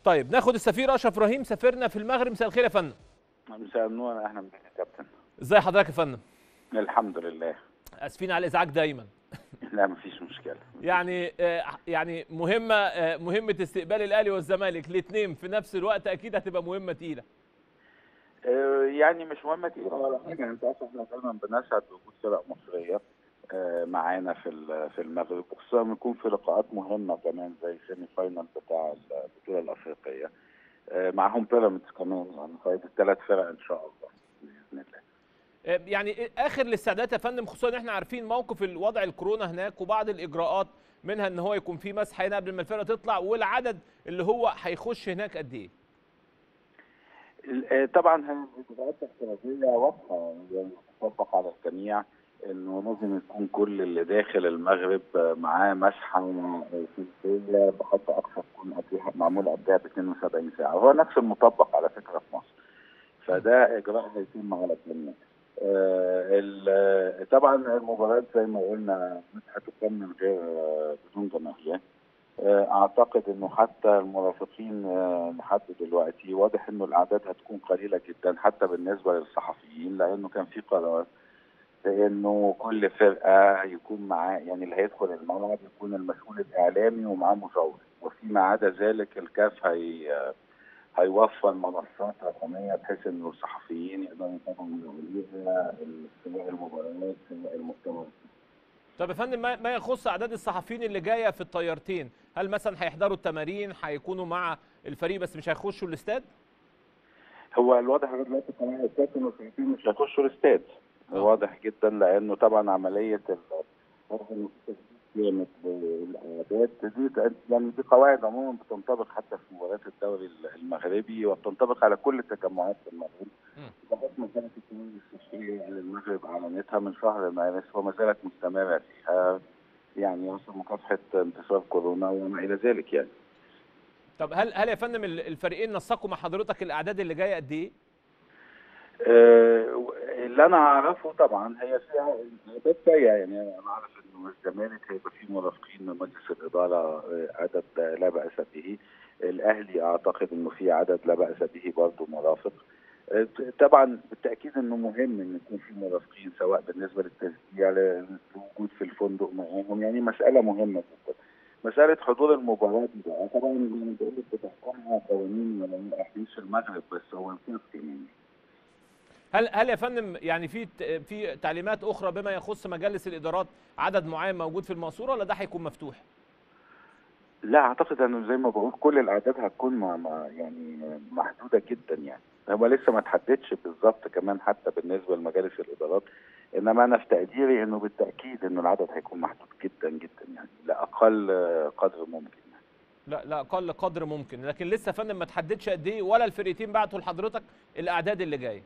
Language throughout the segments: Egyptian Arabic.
طيب ناخد السفير اشرف ابراهيم سفيرنا في المغرب مساء الخير يا فندم مساء النور اهلا بك يا كابتن ازي حضرتك يا فندم الحمد لله اسفين على الازعاج دايما لا مفيش مشكله يعني آه، يعني مهمه آه، مهمه استقبال الاهلي والزمالك الاثنين في نفس الوقت اكيد هتبقى مهمه تقيله آه، يعني مش مهمه تقيله ولا حاجه انت عارف احنا دايما بنسعد بوجود فرق مصريه آه، معانا في ال- في المغرب وخصوصا لما يكون في لقاءات مهمه كمان زي سيمي فاينل بتاع البطوله الافريقيه آه، معاهم بيراميدز كمان يعني فايز الثلاث فرق ان شاء الله باذن الله آه، يعني إيه اخر الاستعدادات يا فندم خصوصا ان احنا عارفين موقف الوضع الكورونا هناك وبعض الاجراءات منها ان هو يكون في مسح هنا قبل ما الفرقه تطلع والعدد اللي هو هيخش هناك قد ايه آه، طبعا هي الاجراءات الاحترازيه واضحه يعني تطبق على الجميع انه لازم يكون كل اللي داخل المغرب آه، معاه مسحه سلسله بحد اقصى تكون قبلها معموله قبلها ب 72 ساعه وهو نفس المطبق على فكره في مصر فده اجراء هيتم على الجميع آه، ال- طبعا المباراه زي ما قلنا مش هتقام من غير آه، بدون جماهير آه، اعتقد انه حتى المرافقين آه، لحد دلوقتي واضح انه الاعداد هتكون قليله جدا حتى بالنسبه للصحفيين لانه كان في قرار بانه كل فرقه يكون معاه يعني اللي هيدخل الملعب يكون المسؤول الاعلامي ومعاه مصور وفيما عدا ذلك الكاف هي هيوفر منصات رقميه بحيث انه الصحفيين يقدروا يتابعوا عليها سواء المباريات سواء المؤتمرات طب يا فندم ما ما يخص اعداد الصحفيين اللي جايه في الطيارتين هل مثلا هيحضروا التمارين هيكونوا مع الفريق بس مش هيخشوا الاستاد هو الواضح لغايه دلوقتي كمان الكابتن والفريقين مش هيخشوا الاستاد آه. واضح جدا لانه طبعا عمليه ال جامد والاعداد دي يعني دي قواعد عموما بتنطبق حتى في مباريات الدوري المغربي وبتنطبق على كل التجمعات في المغرب مم. لغايه ما كانت القوانين الاستشفائيه اللي المغرب اعلنتها من شهر مارس وما زالت مستمره فيها يعني وصل مكافحه انتشار كورونا وما الى ذلك يعني طب هل هل يا فندم ال- الفريقين نسقوا مع حضرتك الاعداد اللي جايه قد ايه آه، اللي انا اعرفه طبعا هي فيها اعداد سيئه يعني انا اعرف انه الزمالك هيبقى فيه مرافقين من مجلس الاداره آه، عدد لا باس به الاهلي اعتقد انه في عدد لا باس به برضه مرافق آه، طبعا بالتاكيد انه مهم ان يكون في مرافقين سواء بالنسبه للتشجيع للوجود في الفندق معاهم يعني مساله مهمه جدا مسألة حضور المباراة دي بقى طبعا زي ما بقول لك بتحكمها قوانين ولا أحاديث المغرب بس هو الكاف كمان هل هل يا فندم يعني في ت- في تعليمات اخرى بما يخص مجالس الادارات عدد معين موجود في المقصوره ولا ده هيكون مفتوح لا اعتقد انه زي ما بقول كل الاعداد هتكون مع مع يعني محدوده جدا يعني هو لسه ما تحددش بالظبط كمان حتى بالنسبه لمجالس الادارات انما انا في تقديري انه بالتاكيد انه العدد هيكون محدود جدا جدا يعني لاقل قدر ممكن يعني. لا لا اقل قدر ممكن لكن لسه يا فندم ما تحددش قد ايه ولا الفرقتين بعتوا لحضرتك الاعداد اللي جايه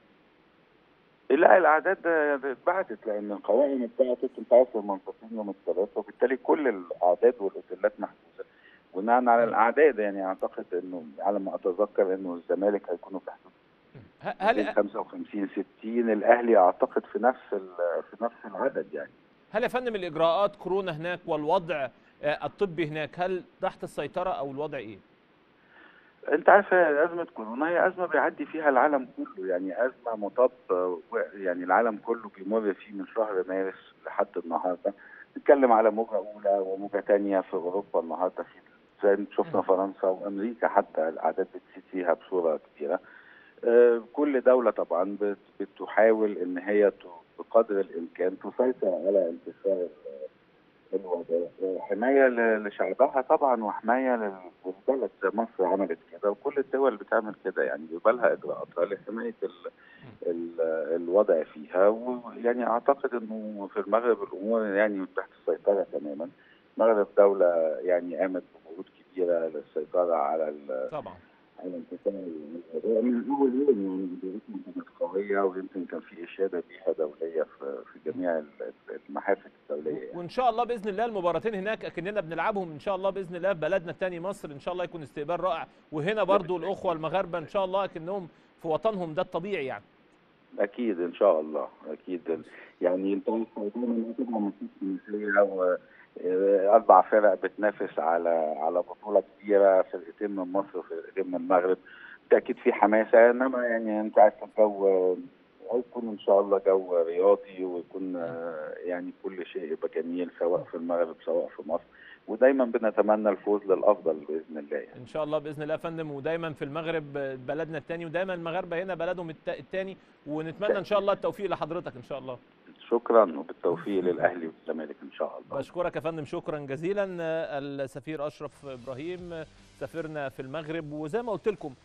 لا الاعداد ده اتبعتت لان القوائم اتبعتت انت عارف المنصفين يوم الثلاث وبالتالي كل الاعداد والاوتيلات محجوزه بناء على الاعداد يعني اعتقد انه على ما اتذكر انه الزمالك هيكونوا في حدود ه- هل 55 60 الاهلي اعتقد في نفس ال- في نفس العدد يعني هل يا فندم الاجراءات كورونا هناك والوضع آه، الطبي هناك هل تحت السيطره او الوضع ايه؟ انت عارف هي ازمه كورونا هي ازمه بيعدي فيها العالم كله يعني ازمه مطب و- يعني العالم كله بيمر فيه من شهر مارس لحد النهارده نتكلم على موجه اولى وموجه ثانيه في اوروبا النهارده في زي ما شفنا فرنسا وامريكا حتى الاعداد بتزيد فيها بصوره كبيره آه، كل دوله طبعا بت- بتحاول ان هي ت- بقدر الامكان تسيطر على انتشار الوباء حمايه ل- لشعبها طبعا وحمايه لل- للبلد زي مصر عملت كده وكل الدول بتعمل كده يعني بيبقى لها اجراءاتها لحمايه ال ال الوضع فيها ويعني اعتقد انه في المغرب الامور يعني تحت السيطره تماما المغرب دوله يعني قامت بجهود كبيره للسيطره على ال- طبعا على انتشار الوباء من اول يوم يعني بدايتهم كانت قويه ويمكن كان في اشاده بيها دوليه في في جميع ال- المحافل الدوليه يعني. وان شاء الله باذن الله المباراتين هناك اكننا بنلعبهم ان شاء الله باذن الله في بلدنا الثاني مصر ان شاء الله يكون استقبال رائع وهنا برضو الاخوه المغاربه ان شاء الله اكنهم في وطنهم ده الطبيعي يعني اكيد ان شاء الله اكيد يعني انت دايما هتبقى مفيش مثاليه آه، اربع فرق بتنافس على على بطوله كبيره فرقتين من مصر وفرقتين من المغرب بالتاكيد في حماسه انما يعني انت عارف الجو هيكون ان شاء الله جو رياضي ويكون آه، يعني كل شيء يبقى جميل سواء في المغرب سواء في مصر ودايما بنتمنى الفوز للافضل باذن الله يعني. ان شاء الله باذن الله يا فندم ودايما في المغرب بلدنا الثاني ودايما المغاربه هنا بلدهم الثاني ونتمنى ان شاء الله التوفيق لحضرتك ان شاء الله شكرا وبالتوفيق للاهلي والزمالك ان شاء الله بشكرك يا فندم شكرا جزيلا السفير اشرف ابراهيم سفيرنا في المغرب وزي ما قلت لكم